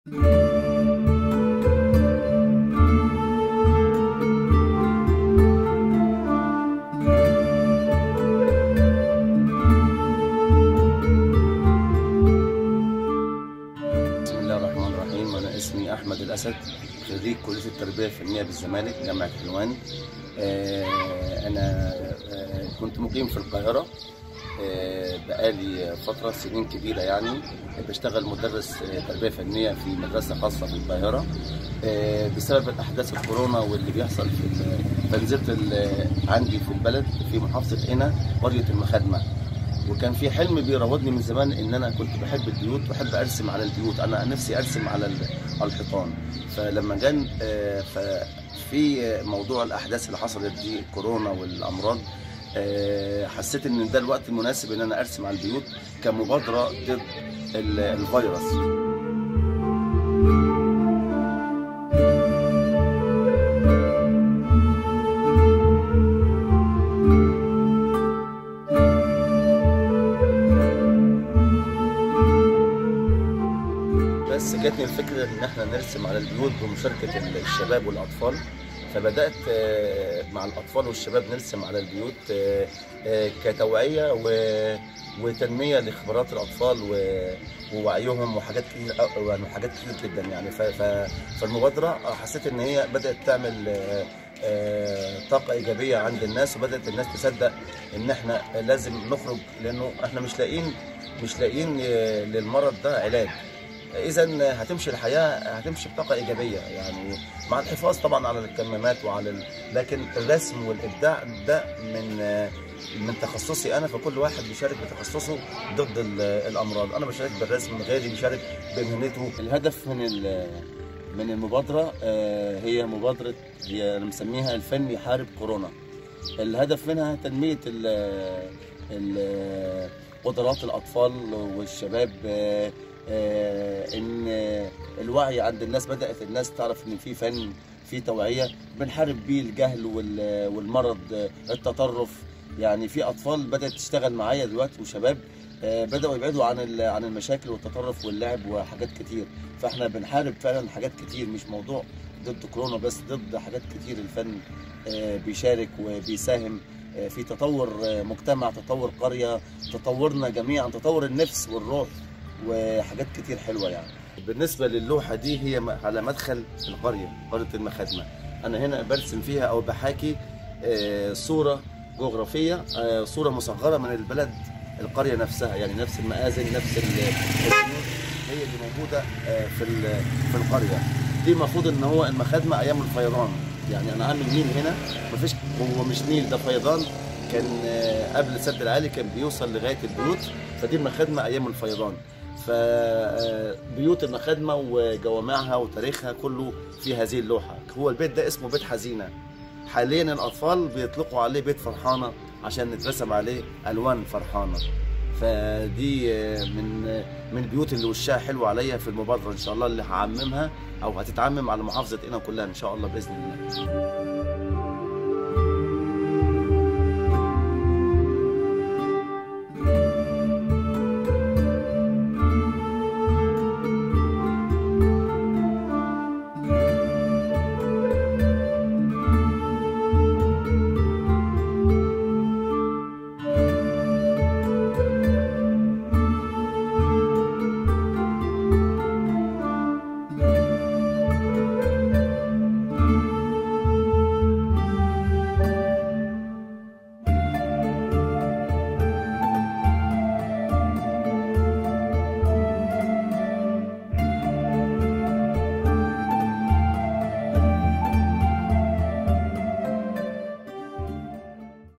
بسم الله الرحمن الرحيم انا اسمي احمد الاسد خريج كليه التربيه الفنيه بالزمالك جامعه حلوان آه، انا آه، كنت مقيم في القاهره آه، بقالي فتره سنين كبيره يعني بشتغل مدرس آه، تربيه فنيه في مدرسه خاصه في القاهره آه، بسبب الاحداث الكورونا واللي بيحصل في ال- فنزلت ال- عندي في البلد في محافظه قنا قريه المخادمه وكان في حلم بيراودني من زمان ان انا كنت بحب البيوت بحب ارسم على البيوت انا نفسي ارسم على ال- على الحيطان فلما جان آه، ففي موضوع الاحداث اللي حصلت دي كورونا والامراض آه، حسيت ان ده الوقت المناسب ان انا ارسم على البيوت كمبادره ضد ال- الفيروس بس جاتني الفكره ان احنا نرسم على البيوت بمشاركه الشباب والاطفال فبدات آه، مع الاطفال والشباب نرسم على البيوت آه، آه، كتوعيه و- وتنميه لخبرات الاطفال و- ووعيهم وحاجات كتير أو- يعني حاجات كتير جدا يعني ف- ف- فالمبادره حسيت ان هي بدات تعمل آه، آه، طاقه ايجابيه عند الناس وبدات الناس تصدق ان احنا لازم نخرج لانه احنا مش لاقيين مش لاقيين آه، للمرض ده علاج اذا هتمشي الحياه هتمشي بطاقه ايجابيه يعني مع الحفاظ طبعا على الكمامات وعلى ال... لكن الرسم والابداع ده من من تخصصي انا فكل واحد بيشارك بتخصصه ضد ال- الامراض انا بشارك بالرسم غيري بيشارك بمهنته الهدف من ال... من المبادره آه، هي مبادره هي أنا مسميها الفن يحارب كورونا الهدف منها تنميه ال... ال... قدرات الاطفال والشباب آه، آه، ان آه، الوعي عند الناس بدات الناس تعرف ان في فن في توعيه بنحارب بيه الجهل وال- والمرض آه، التطرف يعني في اطفال بدات تشتغل معايا دلوقتي وشباب آه، بداوا يبعدوا عن ال- عن المشاكل والتطرف واللعب وحاجات كتير فاحنا بنحارب فعلا حاجات كتير مش موضوع ضد كورونا بس ضد حاجات كتير الفن آه، بيشارك وبيساهم آه، في تطور آه، مجتمع تطور قريه تطورنا جميعا تطور النفس والروح وحاجات كتير حلوه يعني بالنسبه للوحه دي هي م- على مدخل القريه قريه المخادمه انا هنا برسم فيها او بحاكي آه، صوره جغرافيه آه، صوره مصغره من البلد القريه نفسها يعني نفس المآذن نفس ال- البيوت هي اللي موجوده آه، في ال- في القريه دي المفروض ان هو المخادمه ايام الفيضان يعني انا عامل نيل هنا مفيش هو مش نيل ده فيضان كان آه، قبل السد العالي كان بيوصل لغايه البيوت فدي المخادمه ايام الفيضان فبيوت المخادمه وجوامعها وتاريخها كله في هذه اللوحه هو البيت ده اسمه بيت حزينه حاليا الاطفال بيطلقوا عليه بيت فرحانه عشان نترسم عليه الوان فرحانه فدي آه، من آه، من البيوت اللي وشها حلو عليا في المبادره ان شاء الله اللي هعممها او هتتعمم على محافظه قنا كلها ان شاء الله باذن الله